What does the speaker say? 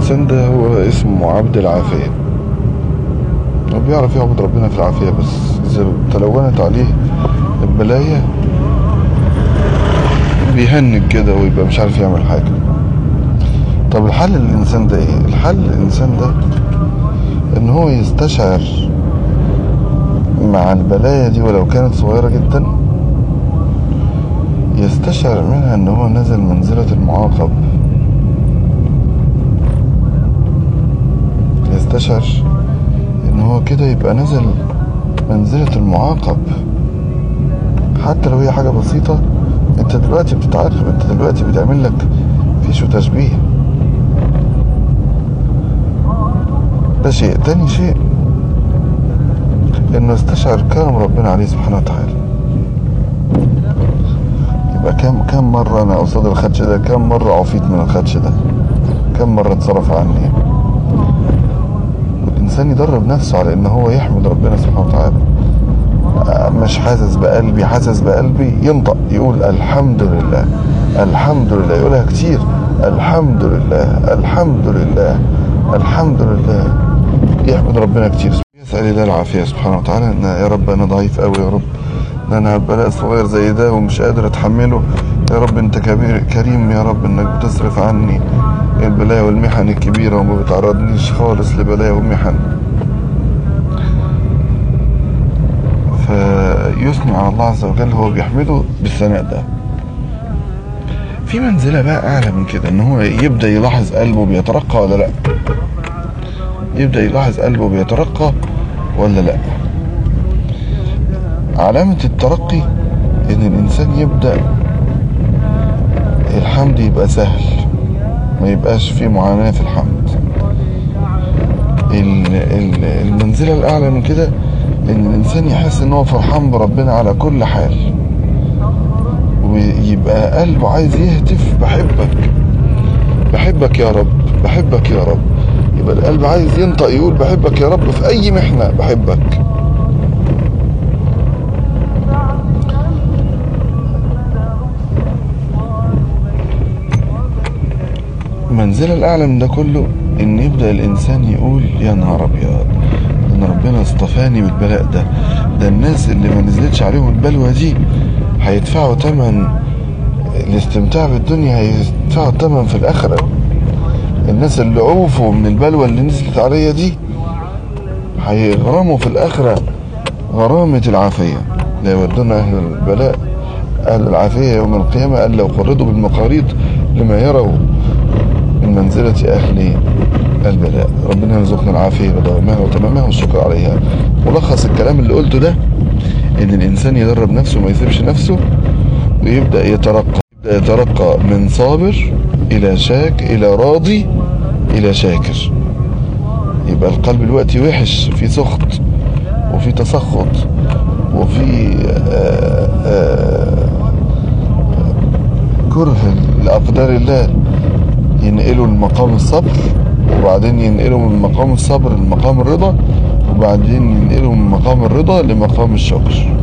الإنسان ده هو اسمه عبد العافية هو بيعرف يعبد ربنا في العافية بس إذا تلونت عليه البلايا بيهنج كده ويبقى مش عارف يعمل حاجة طب الحل للإنسان ده إيه؟ الحل للإنسان ده إن هو يستشعر مع البلايا دي ولو كانت صغيرة جدا يستشعر منها ان هو نزل منزلة المعاقب يستشعر ان هو كده يبقى نزل منزلة المعاقب حتى لو هي حاجة بسيطة انت دلوقتي بتتعاقب انت دلوقتي بتعمل لك فيش تشبيه ده شيء تاني شيء انه يستشعر كرم ربنا عليه سبحانه وتعالى يبقى كم كم مرة انا قصاد الخدش ده كم مرة عفيت من الخدش ده كم مرة اتصرف عني والانسان يدرب نفسه على ان هو يحمد ربنا سبحانه وتعالى مش حاسس بقلبي حاسس بقلبي ينطق يقول الحمد لله الحمد لله يقولها كتير الحمد لله الحمد لله الحمد لله يحمد ربنا كتير يسأل الله العافية سبحانه وتعالى ان يا رب انا ضعيف قوي يا رب ده انا بلاء صغير زي ده ومش قادر اتحمله يا رب انت كبير كريم يا رب انك بتصرف عني البلايا والمحن الكبيرة وما بتعرضنيش خالص لبلايا ومحن فيثني على الله عز وجل هو بيحمده بالثناء ده في منزلة بقى أعلى من كده إن هو يبدأ يلاحظ قلبه بيترقى ولا لأ يبدأ يلاحظ قلبه بيترقى ولا لأ علامة الترقي إن الإنسان يبدأ الحمد يبقى سهل ما يبقاش فيه معاناة في الحمد المنزلة الأعلى من كده إن الإنسان يحس إن هو فرحان بربنا على كل حال ويبقى قلبه عايز يهتف بحبك بحبك يا رب بحبك يا رب يبقى القلب عايز ينطق يقول بحبك يا رب في أي محنة بحبك المنزلة الأعلى من ده كله إن يبدأ الإنسان يقول يا نهار أبيض إن ربنا اصطفاني بالبلاء ده ده الناس اللي ما نزلتش عليهم البلوى دي هيدفعوا تمن الاستمتاع بالدنيا هيدفعوا تمن في الآخرة الناس اللي عوفوا من البلوى اللي نزلت عليا دي هيغرموا في الآخرة غرامة العافية لا يودون أهل البلاء أهل العافية يوم القيامة قال لو قرضوا بالمقاريض لما يروا من منزلة أهل البلاء ربنا يرزقنا العافية ودوامها وتمامها والشكر عليها ملخص الكلام اللي قلته ده ان الانسان يدرب نفسه وما يسيبش نفسه ويبدأ يترقى يبدأ يترقى من صابر الى شاك الى راضي الى شاكر يبقى القلب الوقت وحش في سخط وفي تسخط وفي آآ آآ كره لأقدار الله ينقلوا لمقام الصبر وبعدين ينقلوا من مقام الصبر لمقام الرضا وبعدين ينقلوا من مقام الرضا لمقام الشكر